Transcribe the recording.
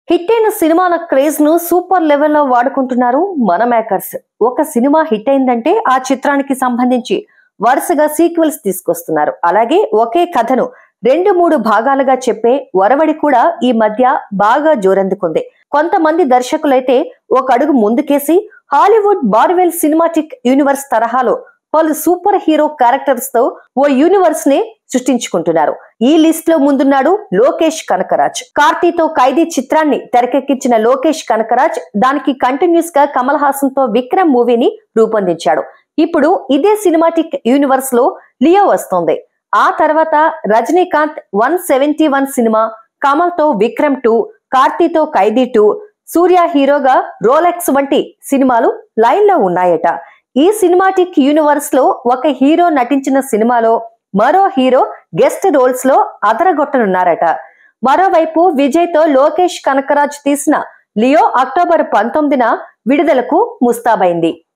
hit అయిన సినిమాల craze ను సూపర్ లెవెల్లో వాడుకుంటున్నారు మన మేకర్స్ ఒక సినిమా హిట్ అయిందంటే ఆ చిత్రానికి సంబంధించి వరుసగా సీక్వెల్స్ తీసుకొస్తున్నారు అలాగే ఒకే కథను రెండు మూడు భాగాలుగా చెప్పే వరవడి కూడా ఈ మధ్య బాగా జోరందుకుంది కొంతమంది దర్శకులైతే ఒక అడుగు ముందుకేసి హాలీవుడ్ మార్వెల్ సినిమాటిక్ యూనివర్స్ తరహాలో పలు సూపర్ హీరో క్యారెక్టర్స్ తో ఓ యూనివర్స్ ని సృష్టించుకుంటున్నారు ఈ లిస్ట్ లో ముందున్నాడు లోకేష్ కనకరాజ్ కార్తీతో ఖైదీ చిత్రాన్ని తెరకెక్కించిన లోకేష్ కనకరాజ్ దానికి కంటిన్యూస్ గా కమల్ హాసన్ తో విక్రమ్ మూవీని రూపొందించాడు ఇప్పుడు ఇదే సినిమాటిక్ యూనివర్స్ లో లియో వస్తోంది ఆ తర్వాత రజనీకాంత్ వన్ సెవెంటీ వన్ సినిమా కమల్ తో విక్రమ్ టూ కార్తీతో ఖైదీ టూ సూర్య హీరోగా రోలెక్స్ వంటి సినిమాలు లైన్ లో ఉన్నాయట ఈ సినిమాటిక్ యూనివర్స్ లో ఒక హీరో నటించిన సినిమాలో మరో హీరో గెస్ట్ రోల్స్ లో అదరగొట్టనున్నారట మరోవైపు విజయ్ తో లోకేష్ కనకరాజ్ తీసిన లియో అక్టోబర్ పంతొమ్మిదిన విడుదలకు ముస్తాబైంది